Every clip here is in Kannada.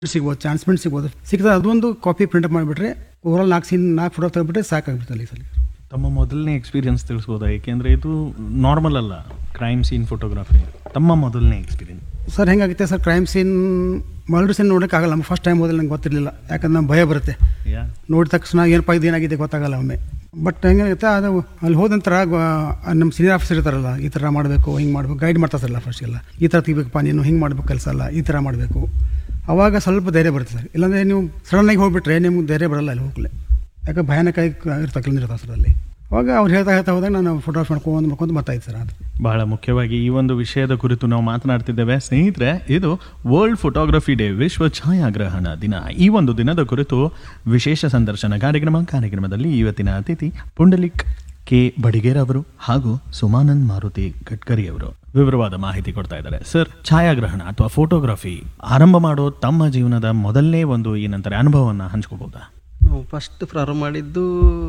ಸಿಗ್ಬೋದು ಚಾನ್ಸ್ ಪ್ರಿಂಟ್ ಸಿಗ್ಬೋದು ಸಿಗ್ತದೆ ಅದೊಂದು ಕಾಪಿ ಪ್ರಿಂಟ್ ಮಾಡಿಬಿಟ್ರೆ ಓವರಾಲ್ ನಾಲ್ಕು ಸೀನ್ ನಾಲ್ಕು ಫೋಟೋ ತೆಗೆದ್ಬಿಟ್ರೆ ಸಾಕಾಗ್ಬಿಡ್ತಲ್ಲ ಸರ್ ತಮ್ಮ ಮೊದಲನೇ ಎಕ್ಸ್ಪೀರಿಯನ್ಸ್ ತಿಳಿಸ್ಬೋದಾ ಏಕೆಂದರೆ ಇದು ನಾರ್ಮಲ್ ಅಲ್ಲ ಕ್ರೈಮ್ ಸೀನ್ ಫೋಟೋಗ್ರಫಿ ತಮ್ಮ ಮೊದಲನೇ ಎಕ್ಸ್ಪೀರಿಯನ್ಸ್ ಸರ್ ಹೆಂಗಾಗುತ್ತೆ sir crime scene murder scene ನೋಡೋಕ್ಕಾಗಲ್ಲ ನಮ್ಮ ಫಸ್ಟ್ ಟೈಮ್ ಹೋದಲ್ಲಿ ನಂಗೆ ಗೊತ್ತಿರಲಿಲ್ಲ ಯಾಕಂದ್ರೆ ನಮ್ಗೆ ಭಯ ಬರುತ್ತೆ ಯಾ ನೋಡಿದ ತಕ್ಷಣ ಏನಪ್ಪ ಇದು ಏನಾಗಿದೆ ಗೊತ್ತಾಗಲ್ಲ ಒಮ್ಮೆ ಬಟ್ ಹೆಂಗಾಗುತ್ತೆ ಅದು ಅಲ್ಲಿ ಹೋದ ನಂತರ ಗ- ನಮ್ಮ ಸೀನಿಯರ್ ಆಫೀಸರ್ ಇರ್ತಾರಲ್ಲ ಈ ಥರ ಮಾಡಬೇಕು ಹಿಂಗೆ ಮಾಡಬೇಕು ಗೈಡ್ ಮಾಡ್ತಾರಲ್ಲ ಫಸ್ಟ್ ಎಲ್ಲ ಈ ಥರ ತೆಗಿಬೇಕಪ್ಪ ನೀನು ಹಿಂಗೆ ಮಾಡಬೇಕು ಕೆಲಸ ಅಲ್ಲ ಈ ಥರ ಮಾಡಬೇಕು ಅವಾಗ ಸ್ವಲ್ಪ ಧೈರ್ಯ ಬರುತ್ತೆ ಸರ್ ಇಲ್ಲಾಂದರೆ ನೀವು ಸಡನ್ನಾಗಿ ಹೋಗ್ಬಿಟ್ರೆ ನಿಮ್ಗೆ ಧೈರ್ಯ ಬರಲ್ಲ ಅಲ್ಲಿ ಹೋಗ್ಲೆ ಯಾಕೆ ಭಯಾನಕ ಇರ್ತಾ ಇರ್ತಾವೆ ಸರ್ ಅಲ್ಲಿ ಅವಾಗ ಅವ್ರು ಹೇಳ್ತಾ ಹೇಳ್ತಾ ಹೋದಾಗ ನಾನು ಫೋಟೋಸ್ ಮಾಡ್ಕೊಂಡು ಮಾಡ್ಕೊಂಡು ಬರ್ತಾಯಿದ್ದೆ ಸರ್ ಅದು ಬಹಳ ಮುಖ್ಯವಾಗಿ ಈ ಒಂದು ವಿಷಯದ ಕುರಿತು ನಾವು ಮಾತನಾಡ್ತಿದ್ದೇವೆ ಸ್ನೇಹಿತರೆ ಇದು ವರ್ಲ್ಡ್ ಫೋಟೋಗ್ರಫಿ ಡೇ ವಿಶ್ವ ಛಾಯಾಗ್ರಹಣ ದಿನ ಈ ಒಂದು ದಿನದ ಕುರಿತು ವಿಶೇಷ ಸಂದರ್ಶನ ಕಾರ್ಯಕ್ರಮ ಕಾರ್ಯಕ್ರಮದಲ್ಲಿ ಇವತ್ತಿನ ಅತಿಥಿ ಪುಂಡಲಿಕ್ ಕೆ ಬಡಿಗೇರ್ ಅವರು ಹಾಗೂ ಸುಮಾನಂದ್ ಮಾರುತಿ ಗಡ್ಕರಿ ಅವರು ವಿವರವಾದ ಮಾಹಿತಿ ಕೊಡ್ತಾ ಇದ್ದಾರೆ ಸರ್ ಛಾಯಾಗ್ರಹಣ ಅಥವಾ ಫೋಟೋಗ್ರಫಿ ಆರಂಭ ಮಾಡೋ ತಮ್ಮ ಜೀವನದ ಮೊದಲನೇ ಒಂದು ಏನಂತಾರೆ ಅನುಭವವನ್ನು ಹಂಚ್ಕೋಬಹುದಾ ನಾವು ಫಸ್ಟ್ ಪ್ರಾರಂಭ ಮಾಡಿದ್ದು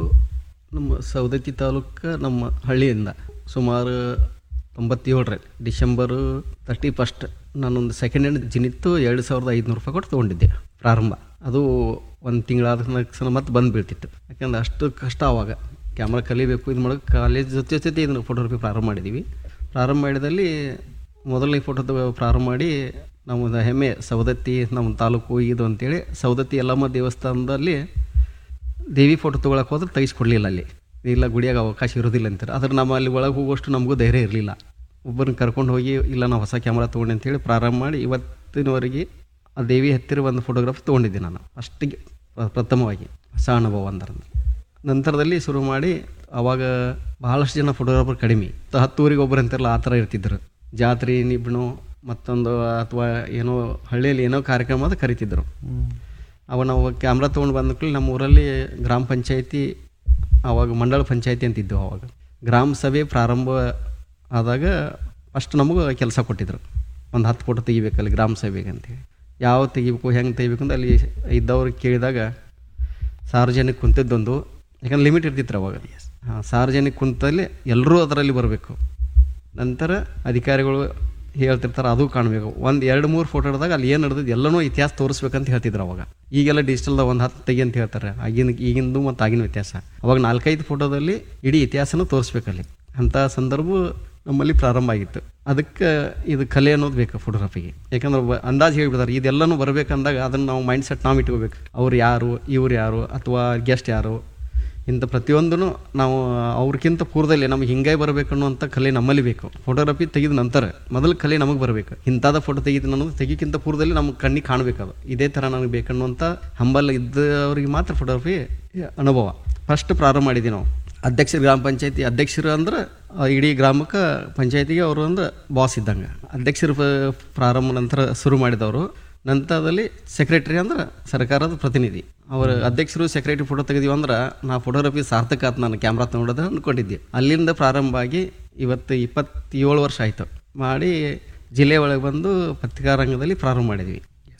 ನಮ್ಮ ಸವದತ್ತಿ ತಾಲೂಕು ನಮ್ಮ ಹಳ್ಳಿಯಿಂದ ಸುಮಾರು ತೊಂಬತ್ತೇಳರಲ್ಲಿ ಡಿಸೆಂಬರು ತರ್ಟಿ ಫಸ್ಟ್ ನಾನೊಂದು ಸೆಕೆಂಡ್ ಹ್ಯಾಂಡ್ ಜಿನಿತ್ತು ಎರಡು ಸಾವಿರದ ಐದುನೂರು ರೂಪಾಯಿ ಕೊಟ್ಟು ತೊಗೊಂಡಿದ್ದೆ ಪ್ರಾರಂಭ ಅದು ಒಂದು ತಿಂಗಳಾದ ತಕ್ಷಣ ಮತ್ತೆ ಬಂದು ಬೀಳ್ತಿತ್ತು ಯಾಕಂದ್ರೆ ಅಷ್ಟು ಕಷ್ಟ ಆವಾಗ ಕ್ಯಾಮ್ರಾ ಕಲಿಬೇಕು ಇದು ಮಾಡೋಕೆ ಕಾಲೇಜ್ ಜೊತೆ ಜೊತೆ ಇದನ್ನು ಫೋಟೋಗ್ರಫಿ ಪ್ರಾರಂಭ ಮಾಡಿದ್ದೀವಿ ಪ್ರಾರಂಭ ಮಾಡಿದಲ್ಲಿ ಮೊದಲನೇ ಫೋಟೋ ತಗೋ ಪ್ರಾರಂಭ ಮಾಡಿ ನಮ್ಮದು ಹೆಮ್ಮೆ ಸವದತ್ತಿ ನಮ್ಮ ತಾಲೂಕು ಇದು ಅಂತೇಳಿ ಸವದತ್ತಿ ಯಲ್ಲಮ್ಮ ದೇವಸ್ಥಾನದಲ್ಲಿ ದೇವಿ ಫೋಟೋ ತೊಗೊಳಕ್ಕೆ ಹೋದ್ರೆ ತೆಗಿಸ್ಕೊಡ್ಲಿಲ್ಲ ಅಲ್ಲಿ ಇಲ್ಲ ಗುಡಿಯಾಗ ಅವಕಾಶ ಇರೋದಿಲ್ಲ ಅಂತಾರೆ ಆದ್ರೆ ನಮ್ಮ ಅಲ್ಲಿ ಒಳಗೆ ಹೋಗುವಷ್ಟು ನಮಗೂ ಧೈರ್ಯ ಇರಲಿಲ್ಲ ಒಬ್ಬರನ್ನ ಕರ್ಕೊಂಡು ಹೋಗಿ ಇಲ್ಲ ನಾವು ಹೊಸ ಕ್ಯಾಮ್ರಾ ತೊಗೊಂಡೆ ಅಂತೇಳಿ ಪ್ರಾರಂಭ ಮಾಡಿ ಇವತ್ತಿನವರೆಗೆ ಆ ದೇವಿ ಹತ್ತಿರ ಒಂದು ಫೋಟೋಗ್ರಾಫ್ ತೊಗೊಂಡಿದ್ದೆ ನಾನು ಫಸ್ಟಿಗೆ ಪ್ರ- ಪ್ರಥಮವಾಗಿ ಹೊಸ ಅನುಭವ ಅಂದ್ರೆ ನಂತರದಲ್ಲಿ ಶುರು ಮಾಡಿ ಅವಾಗ ಬಹಳಷ್ಟು ಜನ ಫೋಟೋಗ್ರಾಫರ್ ಕಡಿಮೆ ತ- ಹತ್ತು ಊರಿಗೆ ಒಬ್ಬರು ಅಂತಾರಲ್ಲ ಆ ಥರ ಇರ್ತಿದ್ರು ಜಾತ್ರೆ ನಿಬ್ಣು ಮತ್ತೊಂದು ಅಥವಾ ಏನೋ ಹಳ್ಳಿಯಲ್ಲಿ ಏನೋ ಕಾರ್ಯಕ್ರಮ ಅದು ಕರಿತಿದ್ರು ಅವ ನಾವು ಕ್ಯಾಮ್ರಾ ತೊಗೊಂಡು ಬಂದ ಕೂಡಲೇ ನಮ್ಮ ಊರಲ್ಲಿ ಗ್ರಾಮ ಪಂಚಾಯತಿ ಆವಾಗ ಮಂಡಳ ಪಂಚಾಯತಿ ಅಂತಿದ್ದೆವು ಅವಾಗ ಗ್ರಾಮ ಸಭೆ ಪ್ರಾರಂಭ ಆದಾಗ ಫಸ್ಟ್ ನಮಗೆ ಕೆಲಸ ಕೊಟ್ಟಿದ್ರು ಒಂದು ಹತ್ತು ಫೋಟೋ ತೆಗಿಬೇಕಲ್ಲಿ ಗ್ರಾಮ ಸಭೆಗೆ ಅಂತೇಳಿ ಯಾವ ತೆಗಿಬೇಕು ಹೆಂಗೆ ತೆಗಿಬೇಕು ಅಂತ ಅಲ್ಲಿ ಇದ್ದವ್ರಿಗೆ ಕೇಳಿದಾಗ ಸಾರ್ವಜನಿಕ ಕುಂತಿದ್ದೊಂದು ಯಾಕಂದ್ರೆ ಲಿಮಿಟ್ ಇರ್ತಿತ್ತು ಅವಾಗ ಹಾಂ ಸಾರ್ವಜನಿಕ ಕುಂತಲ್ಲಿ ಎಲ್ಲರೂ ಅದರಲ್ಲಿ ಬರಬೇಕು ನಂತರ ಅಧಿಕಾರಿಗಳು ಹೇಳ್ತಿರ್ತಾರೆ ಅದು ಕಾಣಬೇಕು ಒಂದು ಎರಡು ಮೂರು ಫೋಟೋ ಹಿಡಿದಾಗ ಅಲ್ಲಿ ಏನು ನಡೆದಿದ್ದು ಎಲ್ಲನೂ ಇತಿಹಾಸ ತೋರಿಸ್ಬೇಕಂತ ಹೇಳ್ತಿದ್ರು ಅವಾಗ ಈಗೆಲ್ಲ ಡಿಜಿಟಲ್ದಾಗ ಒಂದು ಹತ್ತು ತೆಗಿ ಅಂತ ಹೇಳ್ತಾರೆ ಆಗಿನ ಈಗಿಂದು ಮತ್ತು ಆಗಿನ ವ್ಯತ್ಯಾಸ ಅವಾಗ ನಾಲ್ಕೈದು ಫೋಟೋದಲ್ಲಿ ಇಡೀ ಇತಿಹಾಸನೂ ತೋರಿಸ್ಬೇಕಲ್ಲಿ ಅಂಥ ಸಂದರ್ಭ ನಮ್ಮಲ್ಲಿ ಪ್ರಾರಂಭ ಆಗಿತ್ತು ಅದಕ್ಕೆ ಇದು ಕಲೆ ಅನ್ನೋದು ಬೇಕು ಫೋಟೋಗ್ರಫಿಗೆ ಯಾಕಂದ್ರೆ ಬ- ಅಂದಾಜು ಹೇಳ್ಬಿಡ್ತಾರೆ ಇದೆಲ್ಲನೂ ಬರ್ಬೇಕಂದಾಗ ಅದನ್ನು ನಾವು ಮೈಂಡ್ ಸೆಟ್ ನಾವು ಇಟ್ಕೋಬೇಕು ಅವ್ರು ಯಾರು ಇವ್ರು ಯಾರು ಅಥವಾ ಗೆಸ್ಟ್ ಯಾರು ಇಂಥ ಪ್ರತಿಯೊಂದೂ ನಾವು ಅವ್ರಿಗಿಂತ ಪೂರ್ವದಲ್ಲಿ ನಮ್ಗೆ ಹಿಂಗೆ ಬರಬೇಕು ಅನ್ನುವಂಥ ಕಲೆ ನಮ್ಮಲ್ಲಿ ಬೇಕು ಫೋಟೋಗ್ರಫಿ ತೆಗೆದ ನಂತರ ಮೊದಲು ಕಲೆ ನಮಗೆ ಬರಬೇಕು ಇಂಥದ ಫೋಟೋ ತೆಗೆದು ಅನ್ನೋದು ತೆಗಿಕ್ಕಿಂತ ಪೂರ್ವದಲ್ಲಿ ನಮ್ಗೆ ಕಣ್ಣಿಗೆ ಕಾಣಬೇಕದು ಇದೇ ಥರ ನನಗೆ ಬೇಕನ್ನುವಂಥ ಹಂಬಲ್ ಇದ್ದವ್ರಿಗೆ ಮಾತ್ರ ಫೋಟೋಗ್ರಫಿ ಅನುಭವ ಫಸ್ಟ್ ಪ್ರಾರಂಭ ಮಾಡಿದ್ವಿ ನಾವು ಅಧ್ಯಕ್ಷರು ಗ್ರಾಮ ಪಂಚಾಯತಿ ಅಧ್ಯಕ್ಷರು ಅಂದ್ರೆ ಆ ಇಡೀ ಗ್ರಾಮಕ್ಕೆ ಪಂಚಾಯತಿಗೆ ಅವರು ಒಂದು ಬಾಸ್ ಇದ್ದಂಗೆ ಅಧ್ಯಕ್ಷರು ಪ- ಪ್ರಾರಂಭ ನಂತರ ಶುರು ಮಾಡಿದವರು ನಂತರದಲ್ಲಿ ಸೆಕ್ರೆಟರಿ ಅಂದ್ರೆ ಸರ್ಕಾರದ ಪ್ರತಿನಿಧಿ ಅವರ ಅಧ್ಯಕ್ಷರು ಸೆಕ್ರೆಟರಿ ಫೋಟೋ ತೆಗೆದೀವಿ ಅಂದ್ರೆ ನಾ ಫೋಟೋಗ್ರಫಿ ಸಾರ್ಥಕ ಆತು ನಾನು ಕ್ಯಾಮ್ರಾ ತೊಗೊಂಡೋದು ಅಂದ್ಕೊಂಡಿದ್ದೆ ಅಲ್ಲಿಂದ ಪ್ರಾರಂಭ ಆಗಿ ಇವತ್ತು ಇಪ್ಪತ್ತೇಳು ವರ್ಷ ಆಯಿತು ಮಾಡಿ ಜಿಲ್ಲೆ ಒಳಗೆ ಬಂದು ಪತ್ರಿಕಾ ರಂಗದಲ್ಲಿ ಪ್ರಾರಂಭ ಮಾಡಿದ್ವಿ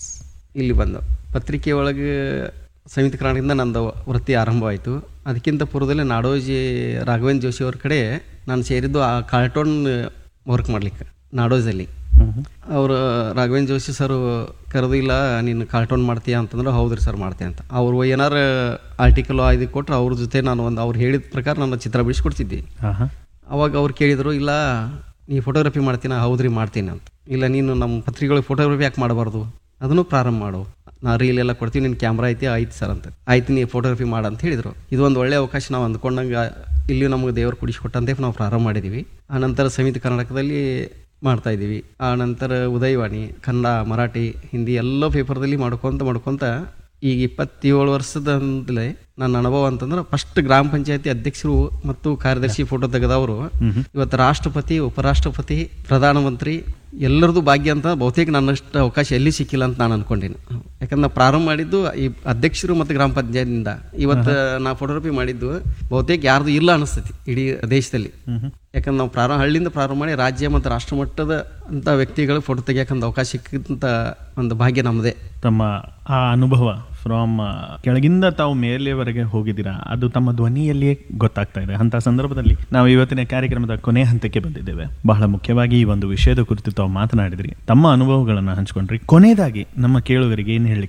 ಇಲ್ಲಿ ಬಂದು ಪತ್ರಿಕೆ ಒಳಗೆ ಸಂಯುಕ್ತ ಕರ್ನಾಟಕದಿಂದ ನಂದು ವೃತ್ತಿ ಆರಂಭ ಆಯಿತು ಅದಕ್ಕಿಂತ ಪೂರ್ವದಲ್ಲಿ ನಾಡೋಜಿ ರಾಘವೇಂದ್ರ ಜೋಶಿ ಅವ್ರ ಕಡೆ ನಾನು ಸೇರಿದ್ದು ಆ ಕಾರ್ಟೂನ್ ವರ್ಕ್ ಮಾಡ್ಲಿಕ್ಕೆ ನಾಡೋಜಲ್ಲಿ ಅವರು ರಾಘವೇಂದ್ರ ಜೋಶಿ ಸರ್ ಕರೆದು ಇಲ್ಲ ನೀನು ಕಾರ್ಟೂನ್ ಮಾಡ್ತೀಯಾ ಅಂತಂದ್ರೆ ಹೌದ್ರಿ ಸರ್ ಮಾಡ್ತೀನಿ ಅಂತ ಅವರು ಏನಾರು ಆರ್ಟಿಕಲ್ ಇದು ಕೊಟ್ಟರೆ ಅವ್ರ ಜೊತೆ ನಾನು ಒಂದು ಅವ್ರು ಹೇಳಿದ ಪ್ರಕಾರ ನಾನು ಚಿತ್ರ ಬಿಡಿಸ್ಕೊಡ್ತಿದ್ದೆ ಹಾಂ ಹಾಂ ಅವಾಗ ಅವ್ರು ಕೇಳಿದರು ಇಲ್ಲ ನೀ ಫೋಟೋಗ್ರಫಿ ಮಾಡ್ತೀನ ಹೌದ್ರಿ ಮಾಡ್ತೀನಿ ಅಂತ ಇಲ್ಲ ನೀನು ನಮ್ಮ ಪತ್ರಿಕೆಗಳಿಗೆ ಫೋಟೋಗ್ರಫಿ ಯಾಕೆ ಮಾಡಬಾರ್ದು ಅದನ್ನು ಪ್ರಾರಂಭ ಮಾಡು ನಾ ರೀಲ್ ಎಲ್ಲ ಕೊಡ್ತೀವಿ ನಿನ್ನ ಕ್ಯಾಮ್ರಾ ಐತಿ ಆಯ್ತು ಸರ್ ಅಂತ ಆಯ್ತು ನೀ ಫೋಟೋಗ್ರಫಿ ಮಾಡು ಅಂತ ಹೇಳಿದರು ಇದು ಒಂದು ಒಳ್ಳೆಯ ಅವಕಾಶ ನಾವು ಅಂದ್ಕೊಂಡಂಗೆ ಇಲ್ಲಿ ನಮಗೆ ದೇವರು ಕುಡಿಸ್ಕೊಟ್ಟಂತೆ ನಾವು ಪ್ರಾರಂಭ ಮಾಡಿದ್ದೀವಿ ಆ ನಂತರ ಸಮಿತಿ ಕರ್ನಾಟಕದಲ್ಲಿ ಮಾಡ್ತಾ ಇದ್ದೀವಿ ಆ ನಂತರ ಉದಯವಾಣಿ ಕನ್ನಡ ಮರಾಠಿ ಹಿಂದಿ ಎಲ್ಲ ಪೇಪರ್ದಲ್ಲಿ ಮಾಡ್ಕೊತ ಮಾಡ್ಕೊತ ಈಗ ಇಪ್ಪತ್ತೇಳು ವರ್ಷದಿಂದಲೇ ನನ್ನ ಅನುಭವ ಅಂತಂದ್ರೆ ಫಸ್ಟ್ ಗ್ರಾಮ ಪಂಚಾಯತಿ ಅಧ್ಯಕ್ಷರು ಮತ್ತು ಕಾರ್ಯದರ್ಶಿ ಫೋಟೋ ತೆಗೆದವರು ಇವತ್ತು ರಾಷ್ಟ್ರಪತಿ ಉಪರಾಷ್ಟ್ರಪತಿ ಪ್ರಧಾನಮಂತ್ರಿ ಎಲ್ಲರದು ಭಾಗ್ಯ ಅಂತ ಬಹುತೇಕ ನನ್ನಷ್ಟು ಅವಕಾಶ ಎಲ್ಲಿ ಸಿಕ್ಕಿಲ್ಲ ಅಂತ ನಾನು ಅನ್ಕೊಂಡೇನೆ ಯಾಕಂದ್ರೆ ನಾ ಪ್ರಾರಂಭ ಮಾಡಿದ್ದು ಈ ಅಧ್ಯಕ್ಷರು ಮತ್ತು ಗ್ರಾಮ ಪಂಚಾಯತಿನಿಂದ ಇವತ್ತು ನಾ ಫೋಟೋಗ್ರಫಿ ಮಾಡಿದ್ದು ಬಹುತೇಕ ಯಾರ್ದು ಇಲ್ಲ ಅನಿಸ್ತೈತಿ ಇಡೀ ದೇಶದಲ್ಲಿ ಯಾಕಂದ್ರೆ ನಾವು ಪ್ರಾರಂಭ ಹಳ್ಳಿಯಿಂದ ಪ್ರಾರಂಭ ಮಾಡಿ ರಾಜ್ಯ ಮತ್ತು ರಾಷ್ಟ್ರ ಮಟ್ಟದ ಅಂತ ವ್ಯಕ್ತಿಗಳು ಫೋಟೋ ತೆಗಿಯೋಕಂತ ಅವಕಾಶ ಸಿಕ್ಕಿದಂಥ ಒಂದು ಭಾಗ್ಯ ನಮ್ಮದೇ ತಮ್ಮ ಆ ಅನುಭವ ಫ್ರಾಮ್ ಕೆಳಗಿಂದ ತಾವು ಮೇಲೆವರೆಗೆ ಹೋಗಿದ್ದೀರಾ ಅದು ತಮ್ಮ ಧ್ವನಿಯಲ್ಲಿಯೇ ಗೊತ್ತಾಗ್ತಾ ಇದೆ ಅಂತ ಸಂದರ್ಭದಲ್ಲಿ ನಾವು ಇವತ್ತಿನ ಕಾರ್ಯಕ್ರಮದ ಕೊನೆ ಹಂತಕ್ಕೆ ಬಂದಿದ್ದೇವೆ ಬಹಳ ಮುಖ್ಯವಾಗಿ ಈ ಒಂದು ವಿಷಯದ ಕುರಿತು ತಾವು ಮಾತನಾಡಿದ್ರಿ ತಮ್ಮ ಅನುಭವಗಳನ್ನು ಹಂಚ್ಕೊಂಡ್ರಿ ಕೊನೆಯದಾಗಿ ನಮ್ಮ ಕೇಳುಗರಿಗೆ ಏನು ಹೇಳಲಿಕ್ಕೆ